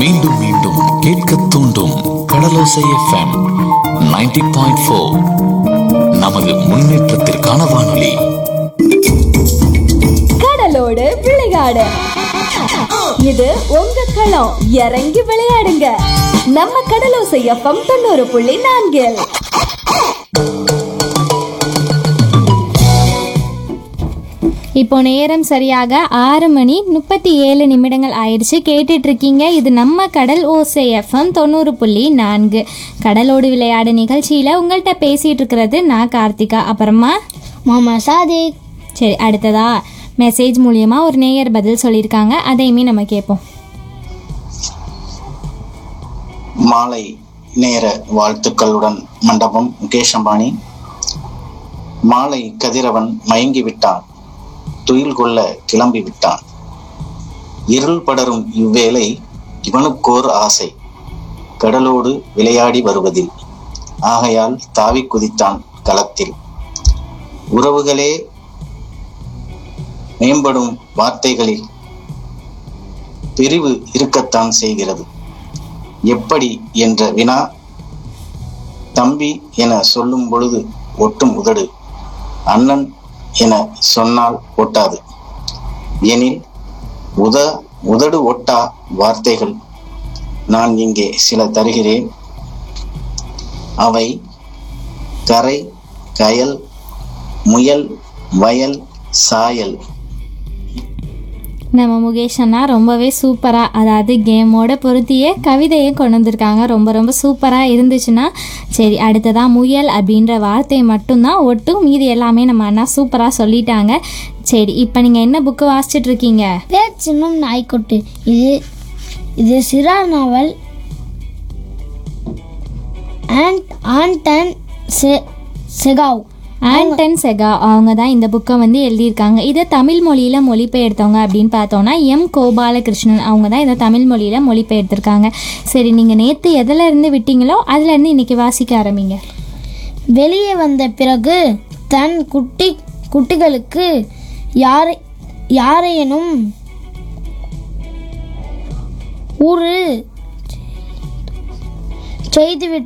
மீண்டும் மீண்டும் கேட்க தூண்டும் கடலோசை எஃப்எம் 90.4 பாயிண்ட் ஃபோர் நமது முன்னேற்றத்திற்கான வானொலி கடலோடு விளையாடு இது உங்க களம் இறங்கி விளையாடுங்க நம்ம கடலோசை எஃப்எம் தொண்ணூறு புள்ளி நான்கில் இப்போ நேரம் சரியாக ஆறு மணி முப்பத்தி ஏழு நிமிடங்கள் ஆயிடுச்சு கேட்டுட்டு இருக்கீங்க இது நம்ம கடல் ஓசை எஃப்எம் தொண்ணூறு புள்ளி நான்கு கடலோடு விளையாடு நிகழ்ச்சியில் உங்கள்கிட்ட பேசிட்டு இருக்கிறது நான் கார்த்திகா அப்புறமா மாமா சாதிக் சரி அடுத்ததா மெசேஜ் மூலியமா ஒரு நேயர் பதில் சொல்லியிருக்காங்க அதையுமே நம்ம கேட்போம் மாலை நேர வாழ்த்துக்களுடன் மண்டபம் முகேஷ் அம்பானி மாலை கதிரவன் மயங்கி விட்டான் துயில் கொள்ள கிளம்பி விட்டான் இருள் படரும் இவ்வேளை இவனுக்கோர் ஆசை கடலோடு விளையாடி வருவதில் ஆகையால் தாவி குதித்தான் களத்தில் உறவுகளே மேம்படும் வார்த்தைகளில் பிரிவு இருக்கத்தான் செய்கிறது எப்படி என்ற வினா தம்பி என சொல்லும் பொழுது ஒட்டும் உதடு அண்ணன் என சொன்னால் ஒட்டாது எனில் உத உதடு ஒட்டா வார்த்தைகள் நான் இங்கே சில தருகிறேன் அவை கரை கயல் முயல் வயல் சாயல் நம்ம முகேஷ் அண்ணா ரொம்பவே சூப்பராக அதாவது கேமோட பொருத்திய கவிதையை கொண்டு வந்திருக்காங்க ரொம்ப ரொம்ப சூப்பராக இருந்துச்சுன்னா சரி அடுத்ததாக முயல் அப்படின்ற வார்த்தையை மட்டும்தான் ஒட்டும் மீதி எல்லாமே நம்ம அண்ணா சூப்பராக சொல்லிட்டாங்க சரி இப்போ நீங்கள் என்ன புக்கு வாசிச்சிட்டு இருக்கீங்க பேர் சின்னம் நாய்க்குட்டி இது இது சிறார் நாவல் ஆண்ட் ஆண்டன் செ செகாவ் ஆண்டன் செகா அவங்க தான் இந்த புக்கை வந்து எழுதியிருக்காங்க இதை தமிழ் மொழியில் மொழிபெயர்த்தவங்க அப்படின்னு பார்த்தோன்னா எம் கோபாலகிருஷ்ணன் அவங்க தான் இதை தமிழ் மொழியில் மொழிபெயர்த்திருக்காங்க சரி நீங்கள் நேற்று எதில் இருந்து விட்டீங்களோ அதுலேருந்து இன்னைக்கு வாசிக்க ஆரம்பிங்க வெளியே வந்த பிறகு தன் குட்டி குட்டிகளுக்கு யாரை யாரையேனும் ஒரு செய்துவிட்டு